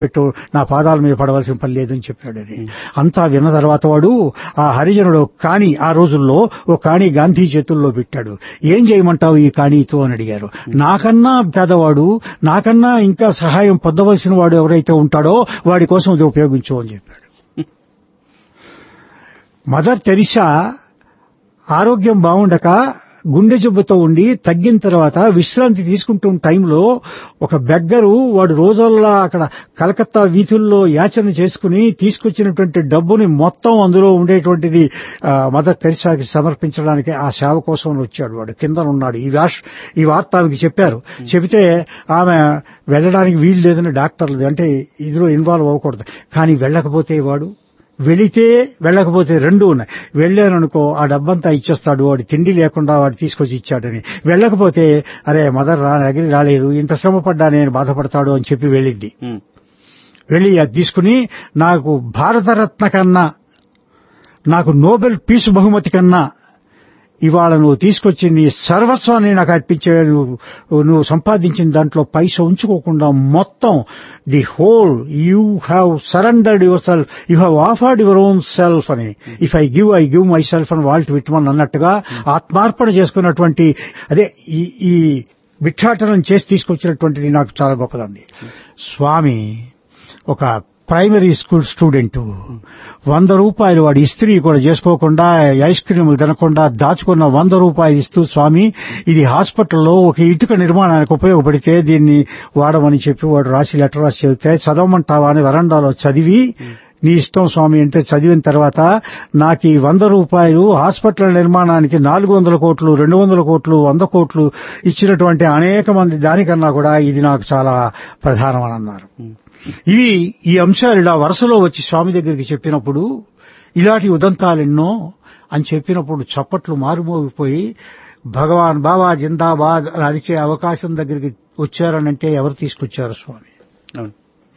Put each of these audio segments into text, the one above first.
పెట్టు నా పాదాల మీద పడవలసిన పని లేదని చెప్పాడని అంతా విన్న తర్వాత వాడు ఆ హరిజనుడు కాణి ఆ రోజుల్లో ఓ కాణి గాంధీ చేతుల్లో పెట్టాడు ఏం చేయమంటావు ఈ కాణితో అని అడిగారు నాకన్నా పేదవాడు నాకన్నా ఇంకా సహాయం పొందవలసిన వాడు ఎవరైతే ఉంటాడో వాడి కోసం ఇది ఉపయోగించు అని చెప్పాడు మదర్ తెరిసా ఆరోగ్యం బాగుండక గుండె జబ్బుతో ఉండి తగ్గిన తర్వాత విశ్రాంతి తీసుకుంటున్న టైంలో ఒక బెగ్గరు వాడు రోజుల్లా అక్కడ కలకత్తా వీధుల్లో యాచన చేసుకుని తీసుకొచ్చినటువంటి డబ్బుని మొత్తం అందులో ఉండేటువంటిది ఆ, మదర్ తెరిసాకి సమర్పించడానికి ఆ సేవ కోసం వచ్చాడు వాడు కింద ఉన్నాడు ఈ వాష్ ఈ వార్త ఆమెకి చెప్పారు చెబితే ఆమె వెళ్ళడానికి వీలు లేదని డాక్టర్లు అంటే ఇందులో ఇన్వాల్వ్ అవ్వకూడదు కానీ వెళ్ళకపోతే వాడు వెళితే వెళ్ళకపోతే రెండు ఉన్నాయి వెళ్ళాననుకో ఆ డబ్బంతా ఇచ్చేస్తాడు వాడి తిండి లేకుండా వాడు తీసుకొచ్చి ఇచ్చాడని వెళ్ళకపోతే అరే మదర్ రా దగ్గర రాలేదు ఇంత శ్రమ పడ్డా నేను బాధపడతాడు అని చెప్పి వెళ్ళింది ఉమ్. వెళ్ళి అది తీసుకుని నాకు భారతరత్న కన్నా నాకు నోబెల్ పీస్ బహుమతి కన్నా ఇవాళ నువ్వు తీసుకొచ్చి నీ సర్వస్వాన్ని నాకు అర్పించే నువ్వు నువ్వు సంపాదించిన దాంట్లో పైస ఉంచుకోకుండా మొత్తం the whole you have surrendered yourself you have offered your own self అని if I give I give myself అని వాల్ట్ విట్మన్ అన్నట్టుగా ఆత్మార్పణ చేసుకున్నటువంటి అదే ఈ ఈ భిక్షాటనం చేసి తీసుకొచ్చినటువంటిది నాకు చాలా గొప్పదండి స్వామి ఒక ప్రైమరీ స్కూల్ స్టూడెంట్ వంద రూపాయలు వాడి ఇస్త్రీ కూడా చేసుకోకుండా ఐస్ క్రీములు తినకుండా దాచుకున్న వంద రూపాయలు ఇస్తూ స్వామి ఇది హాస్పిటల్లో ఒక ఇటుక నిర్మాణానికి ఉపయోగపడితే దీన్ని వాడమని చెప్పి వాడు రాసి లెటర్ రాసి చదివితే చదవమంటావా అని వరండాలో చదివి నీ ఇష్టం స్వామి అంటే చదివిన తర్వాత నాకు ఈ వంద రూపాయలు హాస్పిటల్ నిర్మాణానికి నాలుగు వందల కోట్లు రెండు వందల కోట్లు వంద కోట్లు ఇచ్చినటువంటి అనేక మంది దానికన్నా కూడా ఇది నాకు చాలా ప్రధానమని అన్నారు ఇవి ఈ అంశాలు ఇలా వరుసలో వచ్చి స్వామి దగ్గరికి చెప్పినప్పుడు ఇలాంటి ఉదంతాలెన్నో అని చెప్పినప్పుడు చప్పట్లు మారుమోగిపోయి భగవాన్ బాబా జిందాబాద్ అని అరిచే అవకాశం దగ్గరికి వచ్చారనంటే ఎవరు తీసుకొచ్చారు స్వామి అవును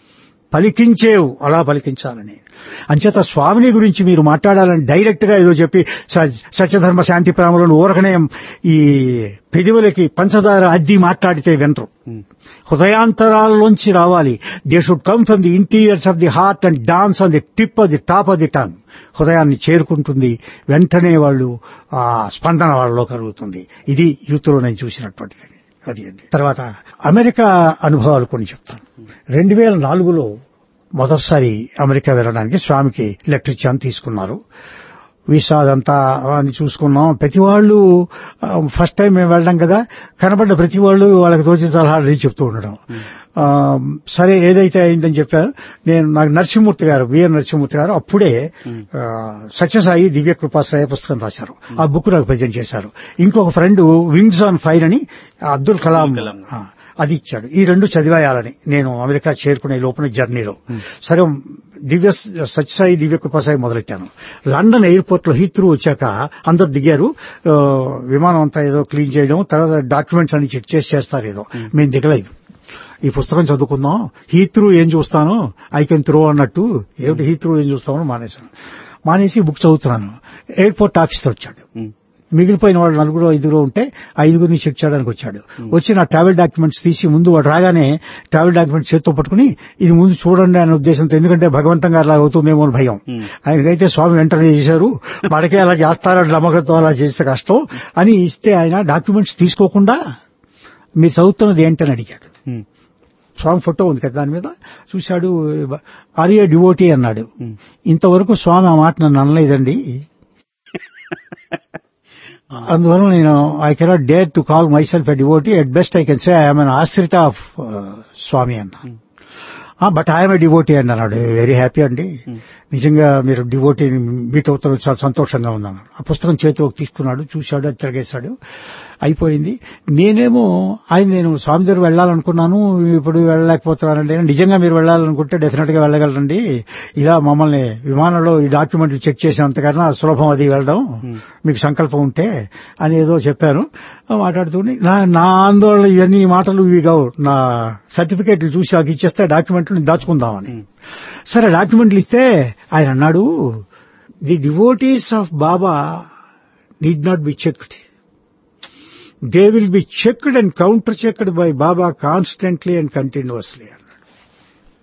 పలికించేవు అలా పలికించాలని అంచేత స్వామిని గురించి మీరు మాట్లాడాలని డైరెక్ట్ గా ఏదో చెప్పి స- సత్యధర్మ శాంతి ప్రేమలను ఊరకనే ఈ పెదవులకి పంచదార అద్ది మాట్లాడితే వినరు ఉమ్. హృదయాంతరాల్లోంచి రావాలి they should come from the interiors of the heart and dance on the tip of the top of the tongue హృదయాన్ని చేరుకుంటుంది వెంటనే వాళ్ళు ఆ స్పందన వాళ్ళలో కలుగుతుంది ఇది యూత్లో నేను చూసినటువంటిది అది అండి తర్వాత అమెరికా అనుభవాలు కొన్ని చెప్తాను రెండు వేల నాలుగులో మొదటిసారి అమెరికా వెళ్ళడానికి స్వామికి ఎలక్ట్రిక్ ఛాన్ తీసుకున్నారు వీసా అదంతా అని చూసుకున్నాం ప్రతి వాళ్ళు ఆ, ఫస్ట్ టైం మేము వెళ్ళడం కదా కనబడ్డ ప్రతి వాళ్ళు వాళ్ళకి తోచిన సలహాలు అడిగి చెప్తూ ఉండడం ఆ, సరే ఏదైతే అయిందని చెప్పారు నేను నాకు నరసింహమూర్తి గారు విఎన్ నరసింహమూర్తి గారు అప్పుడే ఆ, సత్యసాయి దివ్య కృపాశ్రయ పుస్తకం రాశారు ఆ బుక్ నాకు ప్రజెంట్ చేశారు ఇంకొక ఫ్రెండ్ వింగ్స్ ఆన్ ఫైర్ అని అబ్దుల్ కలాం అబ్దుల్ కలాం. ఆ, అది ఇచ్చాడు ఈ రెండు చదివేయాలని నేను అమెరికా చేరుకునే లోపల జర్నీలో సరే దివ్య సత్యసాయి దివ్య కృపాసాయి మొదలెట్టాను లండన్ ఎయిర్పోర్ట్ లో హీత్రూ వచ్చాక అందరు దిగారు ఆ, విమానం అంతా ఏదో క్లీన్ చేయడం తర్వాత డాక్యుమెంట్స్ అన్ని చెక్ చేసి చేస్తారు ఏదో మేము దిగలేదు ఈ పుస్తకం చదువుకుందాం హీత్రూ ఏం చూస్తాను ఐ కెన్ త్రో అన్నట్టు ఏమిటి హీత్రూ ఏం చూస్తామో మానేశాను మానేసి బుక్ చదువుతున్నాను ఎయిర్పోర్ట్ ఆఫీసర్ వచ్చాడు ఉమ్. మిగిలిపోయిన వాళ్ళు నలుగురు ఐదుగురు ఉంటే ఐదుగురిని చెక్ చేయడానికి వచ్చాడు వచ్చి నా ట్రావెల్ డాక్యుమెంట్స్ తీసి ముందు వాడు రాగానే ట్రావెల్ డాక్యుమెంట్స్ చేత్తో పట్టుకుని ఇది ముందు చూడండి అనే ఉద్దేశంతో ఎందుకంటే భగవంతం గారు అలా అవుతుందేమో అని భయం Hmm. ఆయనకైతే స్వామి వెంటనే చేశారు మనకే అలా చేస్తారని నమ్మకంతో అలా చేస్తే కష్టం అని ఇస్తే ఆయన డాక్యుమెంట్స్ తీసుకోకుండా మీరు చదువుతున్నది ఏంటని అడిగాడు ఉమ్. స్వామి ఫోటో ఉంది కదా దాని మీద చూశాడు ఆర్య డివోటీ అన్నాడు ఉమ్. ఇంతవరకు స్వామి ఆ మాట నన్ను అనలేదండి అందువల్ల నేను I cannot dare to call myself a devotee at best I can say I'm an ఆశ్రిత ఆఫ్ స్వామి అన్న బట్ ఐఎమ్ ఎ డివోటీ అండి అన్నాడు వెరీ హ్యాపీ అండి నిజంగా మీరు డివోటీ మీట్ అవుతారు చాలా సంతోషంగా ఉందన్నాడు ఆ పుస్తకం చేతిలోకి తీసుకున్నాడు చూశాడు అది తిరగేశాడు అయిపోయింది నేనేమో ఆయన నేను స్వామి దగ్గర వెళ్ళాలనుకున్నాను ఇప్పుడు వెళ్ళలేకపోతున్నానండి నిజంగా మీరు వెళ్ళాలనుకుంటే డెఫినెట్ గా వెళ్ళగలరండి ఇలా మమ్మల్ని విమానంలో ఈ డాక్యుమెంట్లు చెక్ చేసినంతకన్నా సులభం అది వెళ్ళడం మీకు సంకల్పం ఉంటే అని ఏదో చెప్పాను మాట్లాడుతుంటే నా నా ఆందోళన ఇవన్నీ ఈ మాటలు ఇవి కావు నా సర్టిఫికేట్లు చూసి నాకు ఇచ్చేస్తే డాక్యుమెంట్లు నేను దాచుకుందామని సరే డాక్యుమెంట్లు ఇస్తే ఆయన అన్నాడు the devotees of Baba need not be checked they will be checked and counter checked by Baba constantly and continuously